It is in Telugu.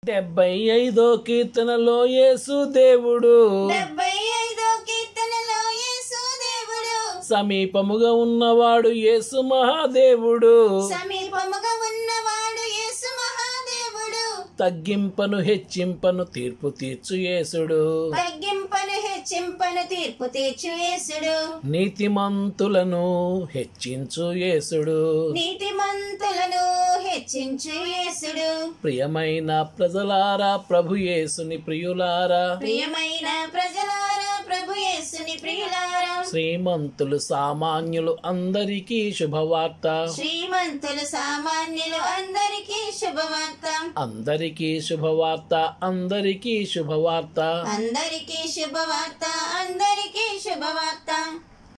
డెబ్బై ఐదో కీర్తనలో యేసు దేవుడు డెబ్బై ఐదో కీర్తనలో యేసు దేవుడు సమీపముగా ఉన్నవాడు యేసు మహాదేవుడు సమీపముగా ఉన్నవాడు యేసు మహాదేవుడు తగ్గింపను హెచ్చింపను తీర్పు తీర్చు యేసుడు తగ్గింపను హెచ్చింపను తీర్పు తీర్చు యేసుడు నీతిమంతులను హెచ్చించు యేసుడు నీతిమంతులను హెచ్చించు యేసుడు ప్రియమైన ప్రజలారా ప్రభు యేసుని ప్రియులారా ప్రియమైన ప్రజలారా ప్రభు యేసుని ప్రియులారా శ్రీమంతులు సామాన్యులు అందరికీ శుభవార్త శ్రీమంతులు సామాన్యులు అందరికీ శుభవార్త అందరికీ శుభవార్త అందరికీ శుభవార్త అందరికీ శుభవార్త అందరికీ శుభవార్త